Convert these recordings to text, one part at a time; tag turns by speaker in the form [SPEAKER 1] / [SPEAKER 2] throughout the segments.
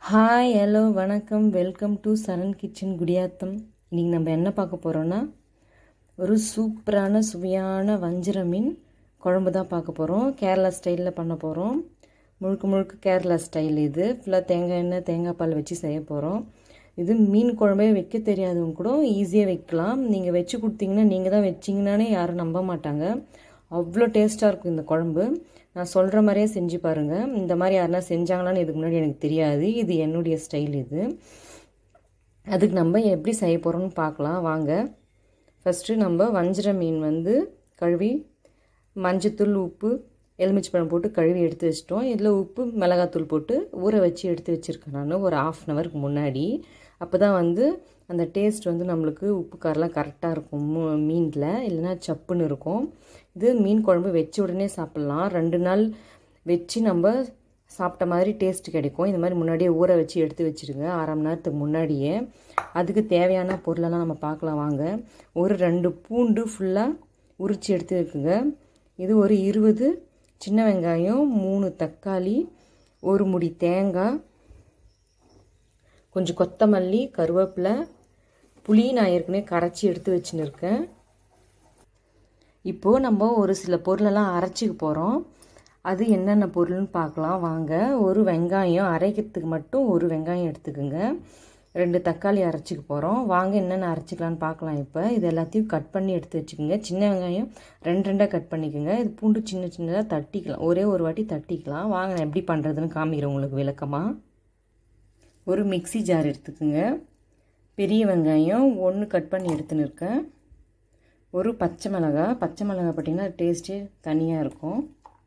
[SPEAKER 1] hi hello வணக்கம் welcome to Charan kitchen Gudiyatham இன்றைக்கி நம்ம என்ன பார்க்க போகிறோன்னா ஒரு சூப்பரான சுவையான வஞ்சிர மீன் குழம்பு தான் பார்க்க போகிறோம் கேரளா ஸ்டைலில் பண்ண போகிறோம் முழுக்க முழுக்க கேரளா ஸ்டைல் இது ஃபுல்லாக தேங்காய் எண்ணெய் தேங்காய் பால் வச்சு செய்ய போகிறோம் இது மீன் குழம்பே வைக்க தெரியாதவங்க கூட ஈஸியாக வைக்கலாம் நீங்கள் வச்சு கொடுத்தீங்கன்னா நீங்கள் தான் வச்சிங்கன்னானே யாரும் நம்ப மாட்டாங்க அவ்வளோ டேஸ்ட்டாக இருக்கும் இந்த குழம்பு நான் சொல்கிற மாதிரியே செஞ்சு பாருங்கள் இந்த மாதிரி யாருனா செஞ்சாங்களான்னு இதுக்கு முன்னாடி எனக்கு தெரியாது இது என்னுடைய ஸ்டைல் இது அதுக்கு நம்ம எப்படி செய்ய போகிறோம்னு பார்க்கலாம் வாங்க ஃபஸ்ட்டு நம்ம வஞ்சிர மீன் வந்து கழுவி மஞ்சத்தூள் உப்பு எலுமிச்சப்பழம் போட்டு கழுவி எடுத்து வச்சிட்டோம் இதில் உப்பு மிளகாத்தூள் போட்டு ஊற வச்சு எடுத்து வச்சுருக்கேன் நான் ஒரு ஆஃப் அன் ஹவருக்கு முன்னாடி அப்போ தான் வந்து அந்த டேஸ்ட் வந்து நம்மளுக்கு உப்பு காரெலாம் கரெக்டாக இருக்கும் மீனில் இல்லைன்னா சப்புன்னு இருக்கும் இது மீன் குழம்பு வச்ச உடனே சாப்பிட்லாம் ரெண்டு நாள் வச்சு நம்ம சாப்பிட்ட மாதிரி டேஸ்ட் கிடைக்கும் இந்த மாதிரி முன்னாடியே ஊற வச்சு எடுத்து வச்சுருங்க அரை மணி நேரத்துக்கு முன்னாடியே அதுக்கு தேவையான பொருளெல்லாம் நம்ம பார்க்கலாம் வாங்க ஒரு ரெண்டு பூண்டு ஃபுல்லாக உரித்து எடுத்து வைக்குங்க இது ஒரு இருபது சின்ன வெங்காயம் மூணு தக்காளி ஒரு முடி தேங்காய் கொஞ்சம் கொத்தமல்லி கருவேப்பிலை புளி நான் ஏற்கனவே கரைச்சி எடுத்து வச்சுன்னு இருக்கேன் இப்போது நம்ம ஒரு சில பொருளெல்லாம் அரைச்சிக்க போகிறோம் அது என்னென்ன பொருள்னு பார்க்கலாம் வாங்க ஒரு வெங்காயம் அரைக்கிறதுக்கு மட்டும் ஒரு வெங்காயம் எடுத்துக்கோங்க ரெண்டு தக்காளி அரைச்சிக்க போகிறோம் வாங்க என்னென்ன அரைச்சிக்கலான்னு பார்க்கலாம் இப்போ இது எல்லாத்தையும் கட் பண்ணி எடுத்து வச்சுக்கோங்க சின்ன வெங்காயம் ரெண்டு ரெண்டாக கட் பண்ணிக்கோங்க இது பூண்டு சின்ன சின்னதாக தட்டிக்கலாம் ஒரே ஒரு வாட்டி தட்டிக்கலாம் வாங்க நான் எப்படி பண்ணுறதுன்னு காமிக்கிறேன் உங்களுக்கு விளக்கமாக ஒரு மிக்சி ஜார் எடுத்துக்கோங்க பெரிய வெங்காயம் ஒன்று கட் பண்ணி எடுத்துன்னு இருக்கேன் ஒரு பச்சை மிளகாய் பச்சை மிளகாய் பார்த்திங்கன்னா டேஸ்ட்டே தனியாக இருக்கும்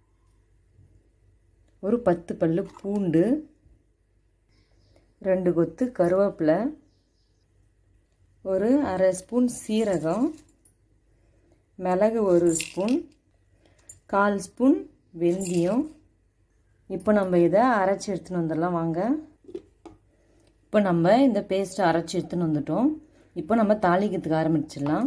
[SPEAKER 1] ஒரு பத்து பல் பூண்டு ரெண்டு கொத்து கருவேப்பிலை ஒரு அரை ஸ்பூன் சீரகம் மிளகு ஒரு ஸ்பூன் கால் ஸ்பூன் வெந்தயம் இப்போ நம்ம இதை அரைச்சி எடுத்துன்னு வந்துடலாம் வாங்க இப்போ நம்ம இந்த பேஸ்ட்டை அரைச்சி எடுத்துன்னு வந்துட்டோம் இப்போ நம்ம தாளிக்கிறதுக்கு ஆரம்பிச்சிடலாம்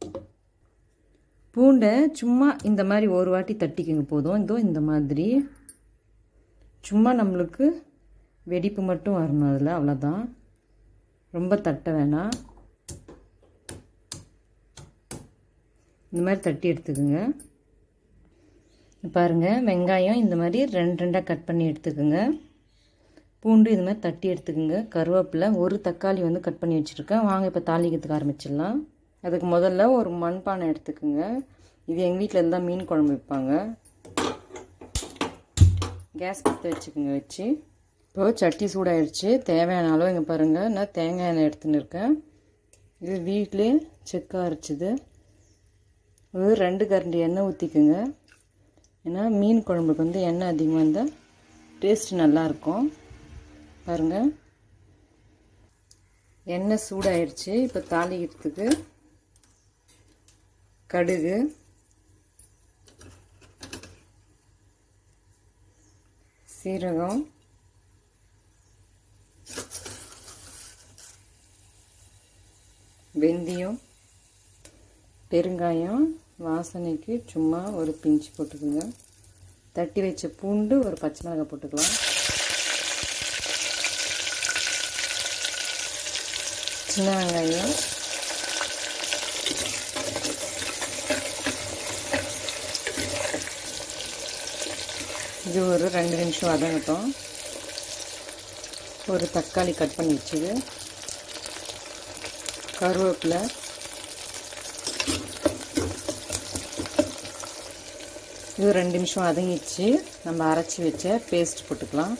[SPEAKER 1] பூண்டை சும்மா இந்த மாதிரி ஒரு வாட்டி தட்டிக்கங்க போதும் இதோ இந்த மாதிரி சும்மா நம்மளுக்கு வெடிப்பு மட்டும் வரணும் அதில் அவ்வளோதான் ரொம்ப தட்ட வேணாம் இந்த மாதிரி தட்டி எடுத்துக்கோங்க பாருங்கள் வெங்காயம் இந்த மாதிரி ரெண்டு ரெண்டாக கட் பண்ணி எடுத்துக்கோங்க பூண்டு இது மாதிரி தட்டி எடுத்துக்கோங்க கருவேப்பிலை ஒரு தக்காளி வந்து கட் பண்ணி வச்சுருக்கேன் வாங்க இப்போ தாளிக்கிறதுக்கு ஆரம்பிச்சிடலாம் அதுக்கு முதல்ல ஒரு மண்பானை எடுத்துக்கோங்க இது எங்கள் வீட்டில் இருந்தால் மீன் குழம்பு வைப்பாங்க கேஸ் பற்ற வச்சுக்கோங்க வச்சு இப்போ சட்டி சூடாயிடுச்சு தேவையான அளவு இங்கே பாருங்கள் நான் தேங்காய் எண்ணெய் எடுத்துன்னு இருக்கேன் இது வீட்டிலே செக்காக அரைச்சிது ஒரு ரெண்டு கரண்டி எண்ணெய் ஊற்றிக்குங்க ஏன்னா மீன் குழம்புக்கு வந்து எண்ணெய் அதிகமாக இருந்தால் டேஸ்ட் நல்லாயிருக்கும் பாருங்கள் எண்ணெய் சூடாயிடுச்சு இப்போ தாளிக்கிறதுக்கு கடுகு சீரகம் வெந்தயம் பெருங்காயம் வாசனைக்கு சும்மா ஒரு பிஞ்சு போட்டுக்கோங்க தட்டி வச்ச பூண்டு ஒரு பச்சை மிளகாய் போட்டுக்கலாம் சின்ன வெங்காயம் இது ஒரு ரெண்டு நிமிஷம் வதங்கட்டும் ஒரு தக்காளி கட் பண்ணி வச்சுது கருவேப்பிலை இது ரெண்டு நிமிஷம் வதங்கிச்சு நம்ம அரைச்சி வச்ச பேஸ்ட் போட்டுக்கலாம்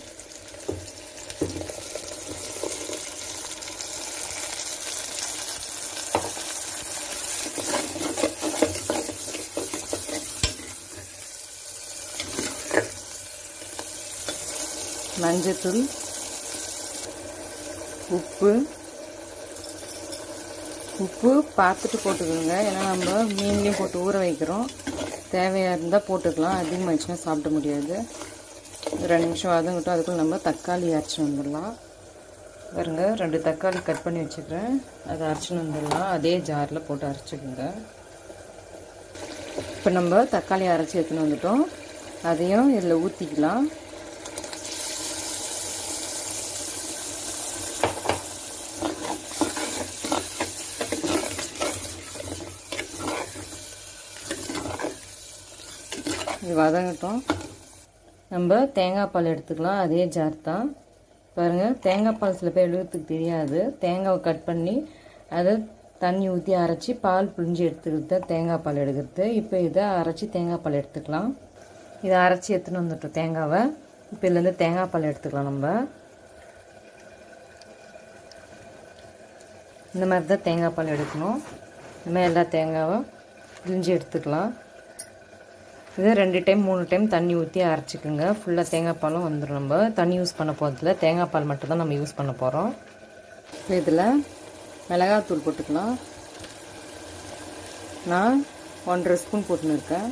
[SPEAKER 1] மஞ்சத்தூள் உப்பு உப்பு பார்த்துட்டு போட்டுக்கோங்க ஏன்னா நம்ம மீன்லேயும் போட்டு ஊற வைக்கிறோம் தேவையாக இருந்தால் போட்டுக்கலாம் அதிகமாகிடுச்சுன்னா சாப்பிட முடியாது ரெண்டு நிமிஷம் வதங்கட்டும் அதுக்குள்ளே நம்ம தக்காளி அரைச்சின்னு வந்துடலாம் பாருங்க ரெண்டு தக்காளி கட் பண்ணி வச்சுக்கிறேன் அதை அரைச்சின்னு வந்துடலாம் அதே ஜாரில் போட்டு அரைச்சிக்கோங்க இப்போ நம்ம தக்காளி அரைச்சி எடுத்துன்னு வந்துட்டோம் அதையும் இதில் ஊற்றிக்கலாம் இது வதங்கட்டும் நம்ம தேங்காய் பால் எடுத்துக்கலாம் அதே ஜார் தான் பாருங்கள் தேங்காய் பால் சில பேர் எழுதுறதுக்கு தெரியாது தேங்காவை கட் பண்ணி அதை தண்ணி ஊற்றி அரைச்சி பால் புழிஞ்சு எடுத்துக்கிறது தான் தேங்காய் பால் எடுக்கிறது இப்போ இதை அரைச்சி தேங்காய் பால் எடுத்துக்கலாம் இதை அரைச்சி எடுத்துன்னு வந்துட்டோம் தேங்காவை இப்போ இதுலேருந்து தேங்காய் பால் எடுத்துக்கலாம் நம்ம இந்த மாதிரி தான் தேங்காய் பால் எடுக்கணும் இந்த மாதிரி எல்லா தேங்காவும் பிழிஞ்சு எடுத்துக்கலாம் இது ரெண்டு டைம் மூணு டைம் தண்ணி ஊற்றி அரைச்சிக்கோங்க ஃபுல்லாக தேங்காய் பாலும் வந்துடும் நம்ம தண்ணி யூஸ் பண்ண போகிறதுல தேங்காய் பால் மட்டும் தான் நம்ம யூஸ் பண்ண போகிறோம் இப்போ இதில் மிளகாத்தூள் போட்டுக்கலாம் நான் ஒன்றரை ஸ்பூன் போட்டுன்னு இருக்கேன்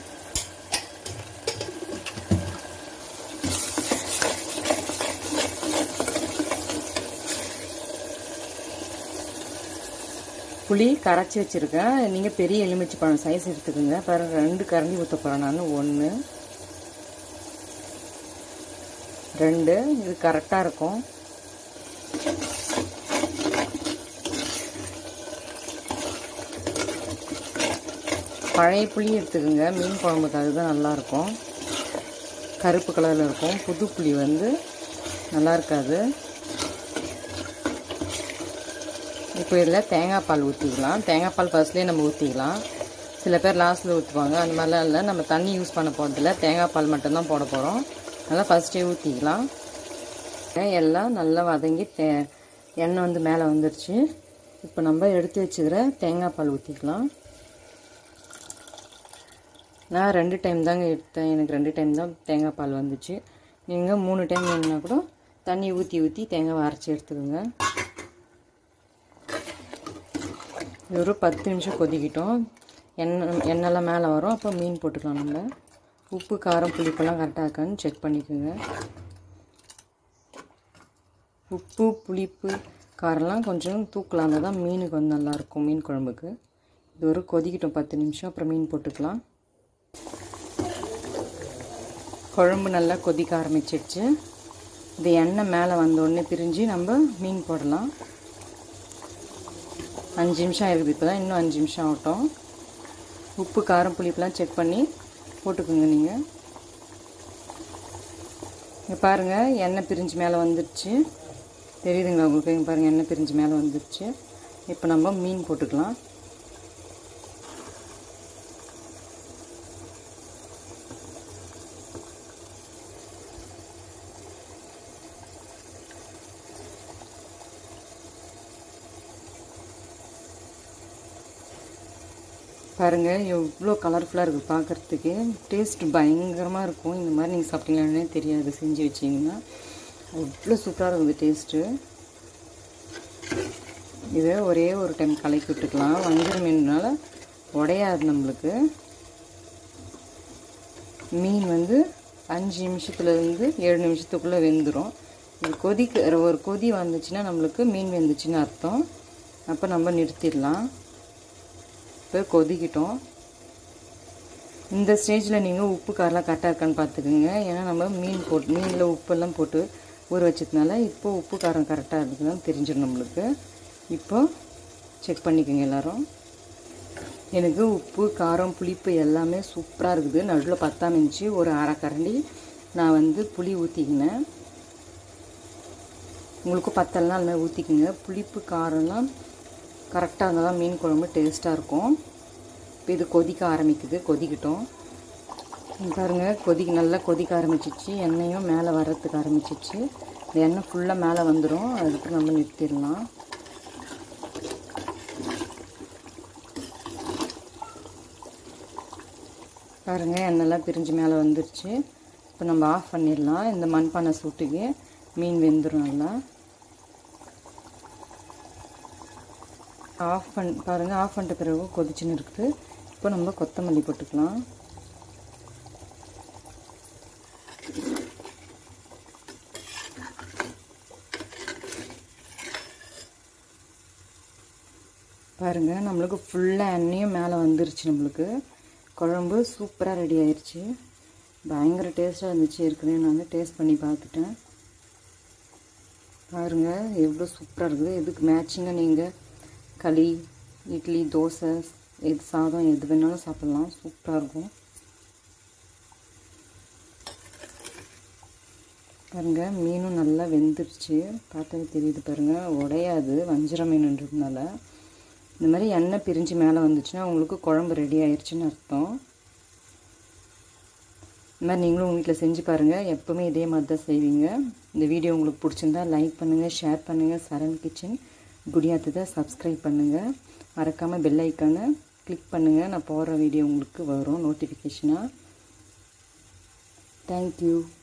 [SPEAKER 1] புளி கரைச்சி வச்சுருக்கேன் நீங்கள் பெரிய எலுமிச்சி பழம் சைஸ் எடுத்துக்கோங்க பாருங்க ரெண்டு கரண்டி ஊற்ற போகிறேன் நான் ஒன்று ரெண்டு இது கரெக்டாக இருக்கும் பழைய புளி எடுத்துக்கோங்க மீன் குழம்புக்கு அதுதான் நல்லாயிருக்கும் கருப்பு கலரில் இருக்கும் புது புளி வந்து நல்லா இருக்காது இப்போ இதில் தேங்காய் பால் ஊற்றிக்கலாம் தேங்காய் பால் ஃபர்ஸ்ட்லேயே நம்ம ஊற்றிக்கலாம் சில பேர் லாஸ்ட்டில் ஊற்றுவாங்க அந்த மாதிரிலாம் இல்லை நம்ம தண்ணி யூஸ் பண்ண போகிறதில்ல தேங்காய் பால் மட்டும்தான் போட போகிறோம் நல்லா ஃபஸ்ட்டே ஊற்றிக்கலாம் எல்லாம் நல்லா வதங்கி தே எண்ணெய் வந்து மேலே வந்துருச்சு இப்போ நம்ம எடுத்து வச்சுக்கிற தேங்காய் பால் ஊற்றிக்கலாம் நான் ரெண்டு டைம் தாங்க எடுத்தேன் எனக்கு ரெண்டு டைம் தான் தேங்காய் பால் வந்துச்சு நீங்கள் மூணு டைம் வேணுன்னா கூட தண்ணி ஊற்றி ஊற்றி தேங்காய் அரைச்சி எடுத்துக்கோங்க இது ஒரு பத்து நிமிஷம் கொதிக்கிட்டோம் எண்ணெய் எண்ணெய்லாம் மேலே வரும் அப்போ மீன் போட்டுக்கலாம் நம்ம உப்பு காரம் புளிப்பெல்லாம் கரெக்டாக இருக்கான்னு செக் பண்ணிக்கோங்க உப்பு புளிப்பு காரம்லாம் கொஞ்சம் தூக்கலாம் இருந்தால் தான் மீனுக்கு வந்து நல்லாயிருக்கும் மீன் குழம்புக்கு இது ஒரு கொதிக்கிட்டோம் பத்து நிமிஷம் அப்புறம் மீன் போட்டுக்கலாம் குழம்பு நல்லா கொதிக்க ஆரம்பிச்சிடுச்சு இது எண்ணெய் மேலே வந்தோடனே பிரிஞ்சு நம்ம மீன் போடலாம் அஞ்சு நிமிஷம் ஆயிருக்குது இப்போ தான் இன்னும் அஞ்சு நிமிஷம் ஆகட்டும் உப்பு காரம் புளிப்பெலாம் செக் பண்ணி போட்டுக்கோங்க நீங்கள் இங்கே பாருங்கள் எண்ணெய் பிரிஞ்சு மேலே வந்துடுச்சு தெரியுதுங்களா உங்களுக்கு இங்கே பாருங்கள் எண்ணெய் பிரிஞ்சு மேலே வந்துடுச்சு இப்போ நம்ம மீன் போட்டுக்கலாம் பாருங்கள் எவ்வளோ கலர்ஃபுல்லாக இருக்குது பார்க்குறதுக்கு டேஸ்ட் பயங்கரமாக இருக்கும் இந்த மாதிரி நீங்கள் சாப்பிட்டீங்களானே தெரியாது செஞ்சு வச்சிங்கன்னா அவ்வளோ சூப்பராக இருக்குது டேஸ்ட்டு இதை ஒரே ஒரு டைம் கலக்கி விட்டுக்கலாம் வஞ்சர மீன்னால உடையாது நம்மளுக்கு மீன் வந்து அஞ்சு நிமிஷத்துலேருந்து ஏழு நிமிஷத்துக்குள்ளே வெந்துடும் இது கொதிக்க ஒரு கொதி வந்துச்சுன்னா நம்மளுக்கு மீன் வெந்துச்சுன்னு அர்த்தம் அப்போ நம்ம நிறுத்திடலாம் இப்போ கொதிக்கிட்டோம் இந்த ஸ்டேஜில் நீங்கள் உப்பு காரெலாம் கரெக்டாக இருக்கான்னு பார்த்துக்குங்க ஏன்னா நம்ம மீன் போட்டு மீனில் உப்பெல்லாம் போட்டு ஊற வச்சதுனால இப்போ உப்பு காரம் கரெக்டாக இருக்குதுன்னு தெரிஞ்சிடும் நம்மளுக்கு இப்போ செக் பண்ணிக்கோங்க எல்லோரும் எனக்கு உப்பு காரம் புளிப்பு எல்லாமே சூப்பராக இருக்குது நடுவில் பத்தாம் இன்ச்சு ஒரு அரை கரண்டி நான் வந்து புளி ஊற்றிக்கினேன் உங்களுக்கு பத்தலைனா அது மாதிரி ஊற்றிக்கிங்க புளிப்பு காரம்லாம் கரெக்டாக இருந்தால் தான் மீன் குழம்பு டேஸ்ட்டாக இருக்கும் இப்போ இது கொதிக்க ஆரம்பிக்குது கொதிக்கட்டும் பாருங்கள் கொதிக்க நல்லா கொதிக்க ஆரம்பிச்சிச்சு எண்ணெயும் மேலே வர்றதுக்கு ஆரம்பிச்சிச்சு இந்த எண்ணெய் ஃபுல்லாக மேலே வந்துடும் அதுக்கப்புறம் நம்ம நிறுத்திடலாம் பாருங்கள் எண்ணெய்லாம் பிரிஞ்சு மேலே வந்துருச்சு இப்போ நம்ம ஆஃப் பண்ணிடலாம் இந்த மண்பானை சூட்டுக்கு மீன் வெந்துடும் நல்லா ஆஃப் பண் பாருங்கள் ஆஃப் பண்ணிட்ட பிறகு கொதிச்சுன்னு இருக்குது இப்போ நம்ம கொத்தமல்லி போட்டுக்கலாம் பாருங்கள் நம்மளுக்கு ஃபுல்லாக எண்ணெயும் மேலே வந்துருச்சு நம்மளுக்கு குழம்பு சூப்பராக ரெடி ஆயிடுச்சு பயங்கர டேஸ்ட்டாக இருந்துச்சு ஏற்கனவே நான் வந்து டேஸ்ட் பண்ணி பார்த்துட்டேன் பாருங்கள் எவ்வளோ சூப்பராக இருக்குது இதுக்கு மேட்சிங்காக நீங்கள் களி இட்லி தோசை எது சாதம் எது வேணாலும் சாப்பிட்லாம் சூப்பராக இருக்கும் பாருங்கள் மீனும் நல்லா வெந்துருச்சு பார்த்தாலே தெரியுது பாருங்கள் உடையாது வஞ்சிர மீனுன்றதுனால இந்த மாதிரி எண்ணெய் பிரிஞ்சு மேலே வந்துச்சுன்னா உங்களுக்கு குழம்பு ரெடி ஆயிடுச்சுன்னு அர்த்தம் இந்த மாதிரி நீங்களும் உங்கள் வீட்டில் செஞ்சு பாருங்கள் எப்போவுமே இதே மாதிரி தான் செய்வீங்க இந்த வீடியோ உங்களுக்கு பிடிச்சிருந்தா லைக் பண்ணுங்கள் ஷேர் பண்ணுங்கள் சரண் கிச்சன் குடியாத்ததை சப்ஸ்கிரைப் பண்ணுங்கள் மறக்காமல் பெல் ஐக்கானை கிளிக் பண்ணுங்கள் நான் போடுற வீடியோ உங்களுக்கு வரும் நோட்டிஃபிகேஷனாக தேங்க்யூ